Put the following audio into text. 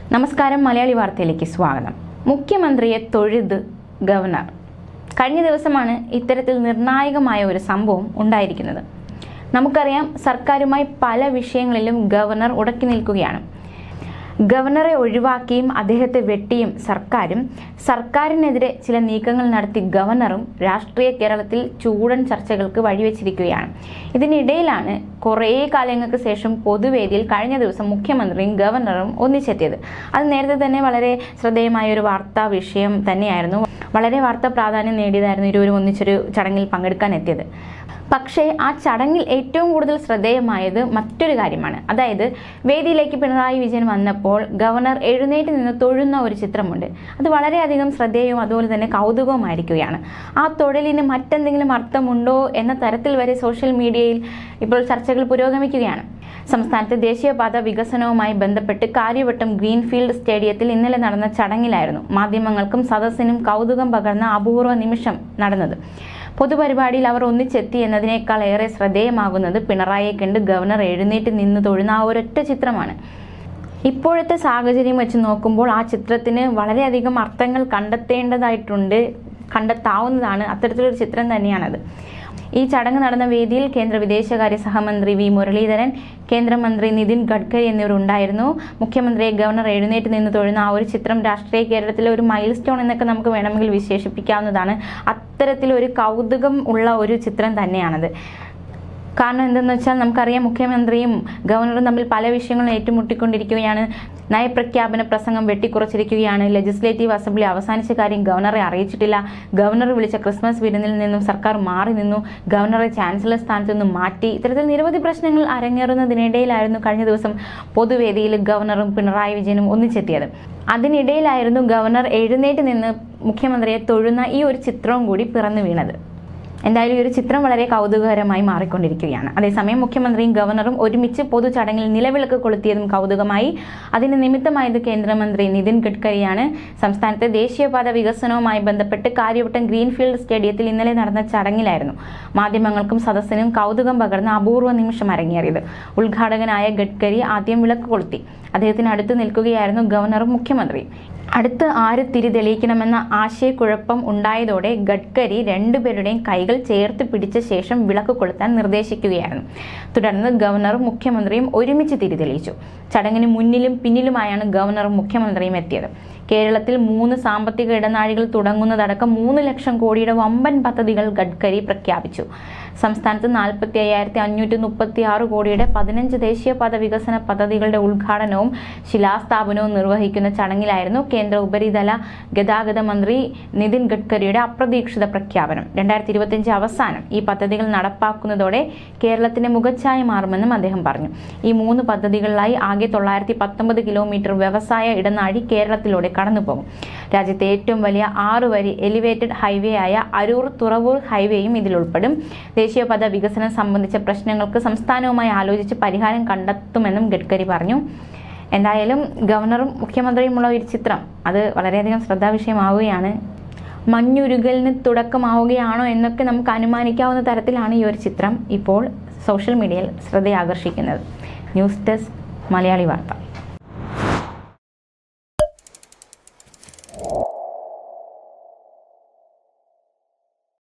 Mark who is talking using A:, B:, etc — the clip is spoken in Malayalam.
A: നമസ്കാരം മലയാളി വാർത്തയിലേക്ക് സ്വാഗതം മുഖ്യമന്ത്രിയെ തൊഴുത് ഗവർണർ കഴിഞ്ഞ ദിവസമാണ് ഇത്തരത്തിൽ നിർണായകമായ ഒരു സംഭവം ഉണ്ടായിരിക്കുന്നത് നമുക്കറിയാം സർക്കാരുമായി പല വിഷയങ്ങളിലും ഗവർണർ ഉടക്കി നിൽക്കുകയാണ് ഗവർണറെ ഒഴിവാക്കിയും അദ്ദേഹത്തെ വെട്ടിയും സർക്കാരും സർക്കാരിനെതിരെ ചില നീക്കങ്ങൾ നടത്തി ഗവർണറും രാഷ്ട്രീയ കേരളത്തിൽ ചൂടൻ ചർച്ചകൾക്ക് വഴിവെച്ചിരിക്കുകയാണ് ഇതിനിടയിലാണ് കുറേ കാലങ്ങൾക്ക് ശേഷം പൊതുവേദിയിൽ കഴിഞ്ഞ ദിവസം മുഖ്യമന്ത്രിയും ഗവർണറും ഒന്നിച്ചെത്തിയത് അത് നേരത്തെ തന്നെ വളരെ ശ്രദ്ധേയമായ ഒരു വാർത്താ വിഷയം തന്നെയായിരുന്നു വളരെ വാർത്താ പ്രാധാന്യം നേടിയതായിരുന്നു ഇരുവരും ഒന്നിച്ചൊരു ചടങ്ങിൽ പങ്കെടുക്കാൻ എത്തിയത് പക്ഷേ ആ ചടങ്ങിൽ ഏറ്റവും കൂടുതൽ ശ്രദ്ധേയമായത് മറ്റൊരു കാര്യമാണ് അതായത് വേദിയിലേക്ക് പിണറായി വിജയൻ വന്നപ്പോൾ ഗവർണർ എഴുന്നേറ്റ് നിന്ന് തൊഴുന്ന ഒരു ചിത്രമുണ്ട് അത് വളരെയധികം ശ്രദ്ധേയവും അതുപോലെ തന്നെ കൗതുകവുമായിരിക്കുകയാണ് ആ തൊഴിലിന് മറ്റെന്തെങ്കിലും അർത്ഥമുണ്ടോ എന്ന തരത്തിൽ വരെ സോഷ്യൽ മീഡിയയിൽ ഇപ്പോൾ ചർച്ചകൾ പുരോഗമിക്കുകയാണ് സംസ്ഥാനത്തെ ദേശീയപാത വികസനവുമായി ബന്ധപ്പെട്ട് കാര്യവട്ടം ഗ്രീൻഫീൽഡ് സ്റ്റേഡിയത്തിൽ ഇന്നലെ നടന്ന ചടങ്ങിലായിരുന്നു മാധ്യമങ്ങൾക്കും സദസ്സിനും കൗതുകം പകർന്ന അപൂർവ നിമിഷം നടന്നത് പൊതുപരിപാടിയിൽ അവർ ഒന്നിച്ചെത്തി എന്നതിനേക്കാൾ ഏറെ ശ്രദ്ധേയമാകുന്നത് പിണറായിയെ കണ്ട് ഗവർണർ എഴുന്നേറ്റ് നിന്ന് തൊഴുന്ന ആ ഒരൊറ്റ ചിത്രമാണ് ഇപ്പോഴത്തെ സാഹചര്യം വെച്ച് നോക്കുമ്പോൾ ആ ചിത്രത്തിന് വളരെയധികം അർത്ഥങ്ങൾ കണ്ടെത്തേണ്ടതായിട്ടുണ്ട് കണ്ടെത്താവുന്നതാണ് അത്തരത്തിലൊരു ചിത്രം തന്നെയാണത് ഈ ചടങ്ങ് നടന്ന വേദിയിൽ കേന്ദ്ര വിദേശകാര്യ സഹമന്ത്രി വി മുരളീധരൻ കേന്ദ്രമന്ത്രി നിതിൻ ഗഡ്കരി എന്നിവർ ഉണ്ടായിരുന്നു മുഖ്യമന്ത്രിയെ ഗവർണർ എഴുന്നേറ്റ് നിന്ന് തൊഴുന്ന ആ ഒരു ചിത്രം രാഷ്ട്രീയ കേരളത്തിലെ ഒരു മൈൽ സ്റ്റോൺ എന്നൊക്കെ നമുക്ക് വേണമെങ്കിൽ വിശേഷിപ്പിക്കാവുന്നതാണ് അത്തരത്തിലൊരു കൗതുകം ഉള്ള ഒരു ചിത്രം തന്നെയാണത് കാരണം എന്തെന്ന് വെച്ചാൽ നമുക്കറിയാം മുഖ്യമന്ത്രിയും ഗവർണറും തമ്മിൽ പല വിഷയങ്ങളും ഏറ്റുമുട്ടിക്കൊണ്ടിരിക്കുകയാണ് നയപ്രഖ്യാപന പ്രസംഗം വെട്ടിക്കുറച്ചിരിക്കുകയാണ് ലെജിസ്ലേറ്റീവ് അസംബ്ലി അവസാനിച്ച കാര്യം ഗവർണറെ അറിയിച്ചിട്ടില്ല ഗവർണർ വിളിച്ച ക്രിസ്മസ് വിരുന്നിൽ നിന്നും സർക്കാർ മാറി നിന്നു ഗവർണറെ ചാൻസലർ സ്ഥാനത്ത് നിന്നും മാറ്റി ഇത്തരത്തിൽ നിരവധി പ്രശ്നങ്ങൾ അരങ്ങേറുന്നതിനിടയിലായിരുന്നു കഴിഞ്ഞ ദിവസം പൊതുവേദിയിൽ ഗവർണറും പിണറായി വിജയനും ഒന്നിച്ചെത്തിയത് അതിനിടയിലായിരുന്നു ഗവർണർ എഴുന്നേറ്റ് നിന്ന് മുഖ്യമന്ത്രിയെ തൊഴുന്ന ഈ ഒരു ചിത്രവും കൂടി പിറന്നു വീണത് എന്തായാലും ഈ ഒരു ചിത്രം വളരെ കൗതുകകരമായി മാറിക്കൊണ്ടിരിക്കുകയാണ് അതേസമയം മുഖ്യമന്ത്രിയും ഗവർണറും ഒരുമിച്ച് പൊതു ചടങ്ങിൽ നിലവിളക്ക് കൊളുത്തിയതും കൗതുകമായി അതിന് നിമിത്തമായത് കേന്ദ്രമന്ത്രി നിതിൻ ഗഡ്കരിയാണ് സംസ്ഥാനത്തെ ദേശീയപാത വികസനവുമായി ബന്ധപ്പെട്ട് കാര്യവട്ടം ഗ്രീൻഫീൽഡ് സ്റ്റേഡിയത്തിൽ ഇന്നലെ നടന്ന ചടങ്ങിലായിരുന്നു മാധ്യമങ്ങൾക്കും സദസ്സിനും കൗതുകം പകർന്ന അപൂർവ നിമിഷം അരങ്ങേറിയത് ഉദ്ഘാടകനായ ഗഡ്കരി ആദ്യം വിളക്ക് കൊളുത്തി അദ്ദേഹത്തിന് അടുത്ത് നിൽക്കുകയായിരുന്നു ഗവർണറും മുഖ്യമന്ത്രിയും അടുത്ത് ആര് തിരി തെളിയിക്കണമെന്ന ആശയക്കുഴപ്പം ഉണ്ടായതോടെ ഗഡ്കരി രണ്ടുപേരുടെയും കൈകൾ ചേർത്ത് പിടിച്ച ശേഷം വിളക്ക് കൊളുത്താൻ നിർദ്ദേശിക്കുകയായിരുന്നു തുടർന്ന് ഗവർണറും മുഖ്യമന്ത്രിയും ഒരുമിച്ച് തിരി തെളിയിച്ചു ചടങ്ങിന് മുന്നിലും പിന്നിലുമായാണ് ഗവർണറും മുഖ്യമന്ത്രിയും എത്തിയത് കേരളത്തിൽ മൂന്ന് സാമ്പത്തിക ഇടനാഴികൾ തുടങ്ങുന്നതടക്കം മൂന്ന് ലക്ഷം കോടിയുടെ വമ്പൻ പദ്ധതികൾ ഗഡ്കരി പ്രഖ്യാപിച്ചു സംസ്ഥാനത്ത് നാൽപ്പത്തി അയ്യായിരത്തി അഞ്ഞൂറ്റി മുപ്പത്തി ആറ് കോടിയുടെ പതിനഞ്ച് ദേശീയപാത വികസന പദ്ധതികളുടെ ഉദ്ഘാടനവും ശിലാസ്ഥാപനവും നിർവഹിക്കുന്ന ചടങ്ങിലായിരുന്നു കേന്ദ്ര ഉപരിതല ഗതാഗത മന്ത്രി നിതിൻ ഗഡ്കരിയുടെ അപ്രതീക്ഷിത പ്രഖ്യാപനം രണ്ടായിരത്തി ഇരുപത്തിയഞ്ച് അവസാനം ഈ പദ്ധതികൾ നടപ്പാക്കുന്നതോടെ കേരളത്തിന്റെ മുഖച്ഛായ മാറുമെന്നും അദ്ദേഹം പറഞ്ഞു ഈ മൂന്ന് പദ്ധതികളിലായി ആകെ തൊള്ളായിരത്തി പത്തൊമ്പത് കിലോമീറ്റർ വ്യവസായ ഇടനാഴി കേരളത്തിലൂടെ കടന്നുപോകും രാജ്യത്തെ ഏറ്റവും വലിയ ആറ് വരി എലിവേറ്റഡ് ഹൈവേ ആയ അരൂർ തുറവൂർ ഹൈവേയും ഇതിൽ ഉൾപ്പെടും ദേശീയപാത വികസനം സംബന്ധിച്ച പ്രശ്നങ്ങൾക്ക് സംസ്ഥാനവുമായി ആലോചിച്ച് പരിഹാരം കണ്ടെത്തുമെന്നും ഗഡ്കരി പറഞ്ഞു എന്തായാലും ഗവർണറും മുഖ്യമന്ത്രിയുമുള്ള ഒരു ചിത്രം അത് വളരെയധികം ശ്രദ്ധാവിഷയമാവുകയാണ് മഞ്ഞുരുകലിന് തുടക്കമാവുകയാണോ എന്നൊക്കെ നമുക്ക് അനുമാനിക്കാവുന്ന തരത്തിലാണ് ഈ ഒരു ചിത്രം ഇപ്പോൾ സോഷ്യൽ മീഡിയയിൽ ശ്രദ്ധയാകർഷിക്കുന്നത് ന്യൂസ് ഡെസ്ക് മലയാളി വാർത്ത